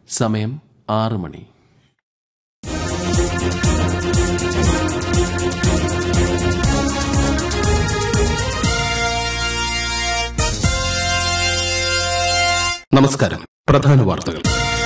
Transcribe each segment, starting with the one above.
സമയം ആറ് മണി നമസ്കാരം പ്രധാന വാർത്തകൾ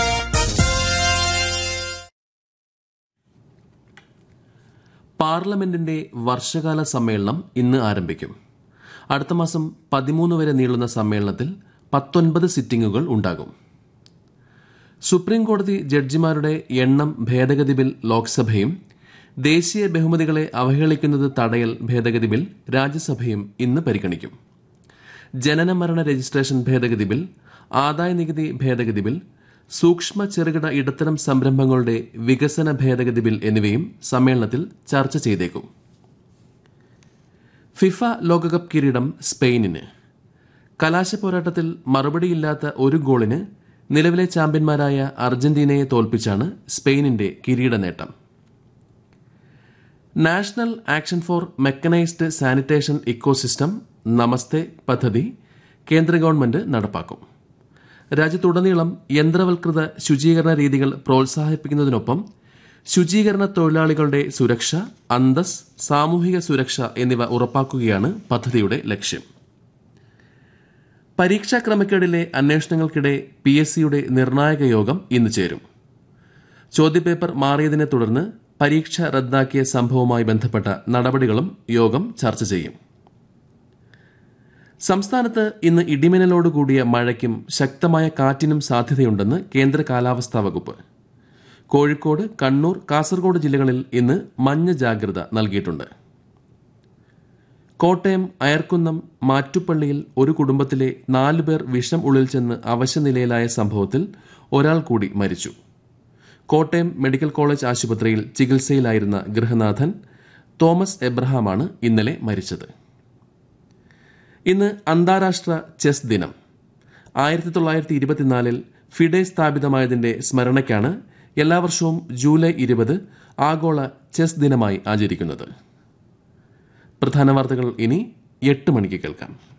പാർലമെന്റിന്റെ വർഷകാല സമ്മേളനം ഇന്ന് ആരംഭിക്കും അടുത്ത മാസം പതിമൂന്ന് വരെ നീളുന്ന സമ്മേളനത്തിൽ പത്തൊൻപത് സിറ്റിംഗുകൾ ഉണ്ടാകും സുപ്രീം കോടതി ജഡ്ജിമാരുടെ എണ്ണം ഭേദഗതി ബിൽ ലോക്സഭയും ദേശീയ ബഹുമതികളെ അവഹേളിക്കുന്നത് തടയൽ ഭേദഗതി ബിൽ രാജ്യസഭയും ഇന്ന് പരിഗണിക്കും ജനന മരണ രജിസ്ട്രേഷൻ ഭേദഗതി ബിൽ ആദായ നികുതി ഭേദഗതി ബിൽ സൂക്ഷ്മ ചെറുകിട ഇടത്തരം സംരംഭങ്ങളുടെ വികസന ഭേദഗതി ബിൽ എന്നിവയും സമ്മേളനത്തിൽ ചർച്ച ചെയ്തേക്കും ഫിഫ ലോകകപ്പ് കിരീടം സ്പെയിനിന് കലാശപ്പോരാട്ടത്തിൽ മറുപടിയില്ലാത്ത ഒരു ഗോളിന് നിലവിലെ ചാമ്പ്യന്മാരായ അർജന്റീനയെ തോൽപ്പിച്ചാണ് സ്പെയിനിന്റെ കിരീട നേട്ടം national action for mechanised sanitation ecosystem NAMASTE പദ്ധതി കേന്ദ്ര ഗവൺമെന്റ് നടപ്പാക്കും രാജ്യത്തുടനീളം യന്ത്രവൽകൃത ശുചീകരണ രീതികൾ പ്രോത്സാഹിപ്പിക്കുന്നതിനൊപ്പം ശുചീകരണ തൊഴിലാളികളുടെ സുരക്ഷ അന്തസ് സാമൂഹിക സുരക്ഷ എന്നിവ ഉറപ്പാക്കുകയാണ് പദ്ധതിയുടെ ലക്ഷ്യം പരീക്ഷാ ക്രമക്കേടിലെ അന്വേഷണങ്ങൾക്കിടെ പി എസ് സിയുടെ നിർണായക യോഗം ഇന്ന് ചേരും ചോദ്യപേപ്പർ മാറിയതിനെ തുടർന്ന് പരീക്ഷ റദ്ദാക്കിയ സംഭവവുമായി ബന്ധപ്പെട്ട നടപടികളും യോഗം ചർച്ച ചെയ്യും സംസ്ഥാനത്ത് ഇന്ന് ഇടിമിന്നലോടുകൂടിയ മഴയ്ക്കും ശക്തമായ കാറ്റിനും സാധ്യതയുണ്ടെന്ന് കേന്ദ്ര കാലാവസ്ഥാ വകുപ്പ് കോഴിക്കോട് കണ്ണൂർ കാസർഗോഡ് ജില്ലകളിൽ ഇന്ന് മഞ്ഞ ജാഗ്രത നൽകിയിട്ടുണ്ട് കോട്ടയം അയർക്കുന്നം മാറ്റുപള്ളിയിൽ ഒരു കുടുംബത്തിലെ നാലു പേർ വിഷം ഉള്ളിൽ ചെന്ന് അവശനിലയിലായ സംഭവത്തിൽ ഒരാൾ കൂടി മരിച്ചു കോട്ടയം മെഡിക്കൽ കോളേജ് ആശുപത്രിയിൽ ചികിത്സയിലായിരുന്ന ഗൃഹനാഥൻ തോമസ് എബ്രഹാമാണ് ഇന്നലെ മരിച്ചത് ഇന്ന് അന്താരാഷ്ട്ര ചെസ് ദിനം ആയിരത്തി തൊള്ളായിരത്തി ഇരുപത്തിനാലിൽ ഫിഡെ സ്ഥാപിതമായതിന്റെ സ്മരണയ്ക്കാണ് എല്ലാ വർഷവും ജൂലൈ ഇരുപത് ആഗോള ചെസ് ദിനമായി ആചരിക്കുന്നത് പ്രധാന വാർത്തകൾ ഇനി എട്ട് മണിക്ക് കേൾക്കാം